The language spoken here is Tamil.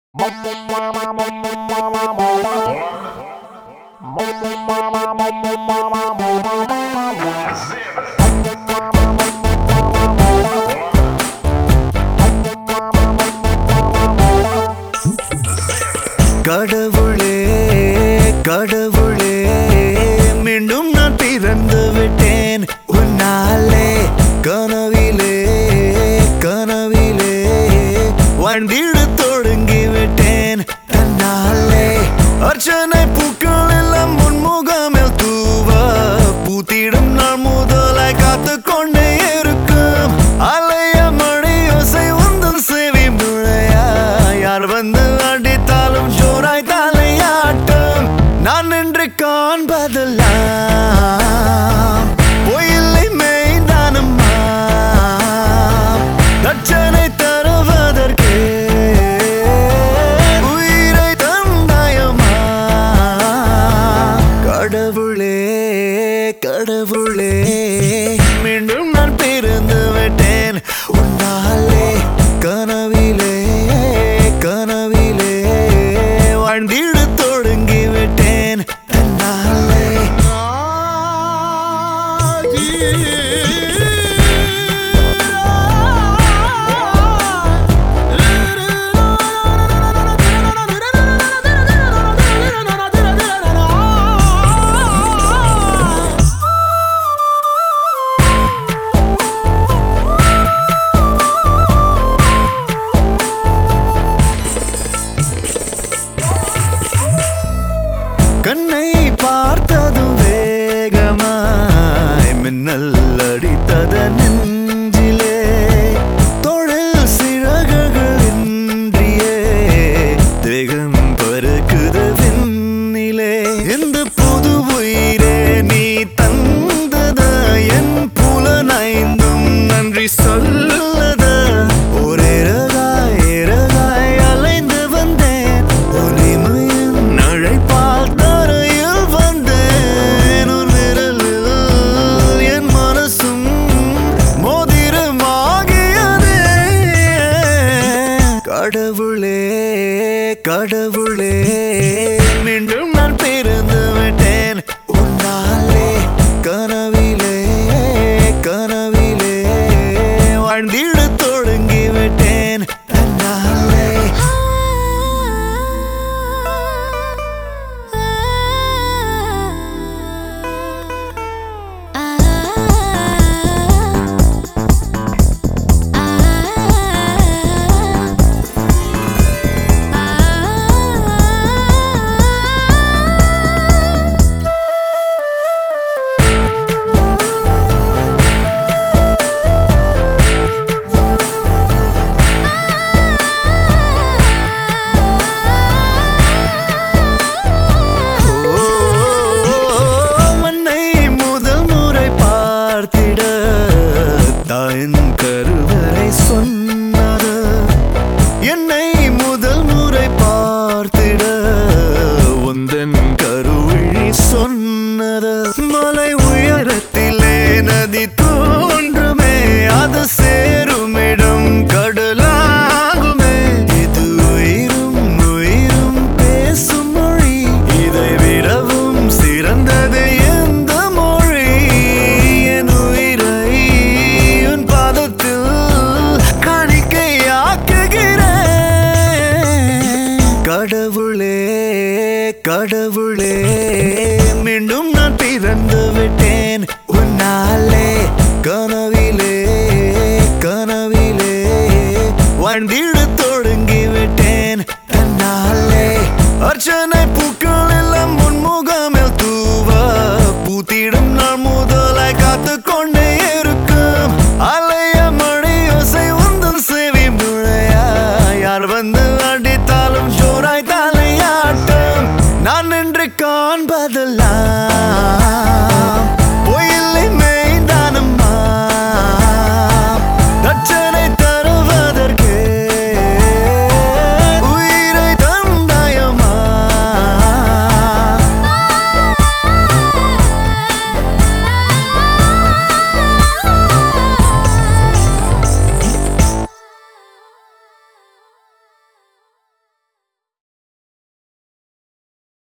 கடவுளே கடவுளே மீண்டும் நான் பிறந்து விட்டேன் உன்னாலே கனவிலே கனவிலே வாழ்ந்திட தொடங்கி விட்டேன் தன்னாலே அர்ச்சனை பூக்கள் எல்லாம் முன்முகமில் தூவ பூத்திடும் நாள் முதலாய் காத்து கொண்டே இருக்கும் அலைய மணி யோசை உந்தல் சேவை முழையா யார் வந்து அடித்தாலும் ஜோராய் தலையாட்டம் நான் நின்று காண்பதெல்லாம் பொயில்லை மெய்தானம்மா தட்சணை தருவதற்கே உயிரை தந்தாயம்மா கடவுளே கடவுளே மீண்டும் நான் பிறந்து விட்டேன் உன்னாலே கனவிலே கனவிலே வாழ்ந்திட தொடங்கி விட்டேன் தன்னாலே கண்ணை பார்த்ததும் வேகமாய் மின்னல் அடித்தத நெஞ்சிலே தொழில் சிறகுகள் இன்றியே தேகம் பருக்குது விண்ணிலே இந்த புது உயிரே நீ தந்தத என் புலனைந்தும் நன்றி சொல்லத ஒரே ரகாய் ரகாய் அலைந்து வந்தேன் ஒளிமையின் நழைப்பால் தரையில் வந்தேன் ஒரு விரலில் என் மனசும் மோதிரமாகியதே கடவுளே கடவுளே மீண்டும் நான் பிறந்து விட்டேன் உன்னாலே கனவிலே கனவிலே வாழ்ந்திட தொடங்கி விட்டேன் தன்னாலே மண்ணை முதல் முறை பார்த்திட தாயின் கருவறை சொன்னது என்னை முதல் முறை பார்த்திட உந்தன் கருவிழி சொன்னது மலை உயரத்திலே நதி தோன்றுமே அது சேருமிடம் கடலாகுமே இது உயிரும் உயிரும் பேசும் மொழி இதை விடவும் சிறந்தது எந்த மொழி என் உயிரை உன் பாதத்தில் காணிக்கையாக்குகிறேன் கடவுளே கடவுளே மீண்டும் நான் பிறந்து விட்டேன் உன்னாலே கனவிலே கனவிலே வாழ்ந்திட தொடங்கி விட்டேன் தன்னாலே அர்ச்சனை பூக்கள் எல்லாம் முன்முகமில் தூவ பூத்திடும் நாள் முதலாய் காத்து கொண்டே இருக்கும் அலைய மணி யோசை உந்தல் சேவை முழையா யார் வந்து அடித்தாலும் ஜோராய் தலையாட்டம் நான் நின்று காண்பதெல்லாம்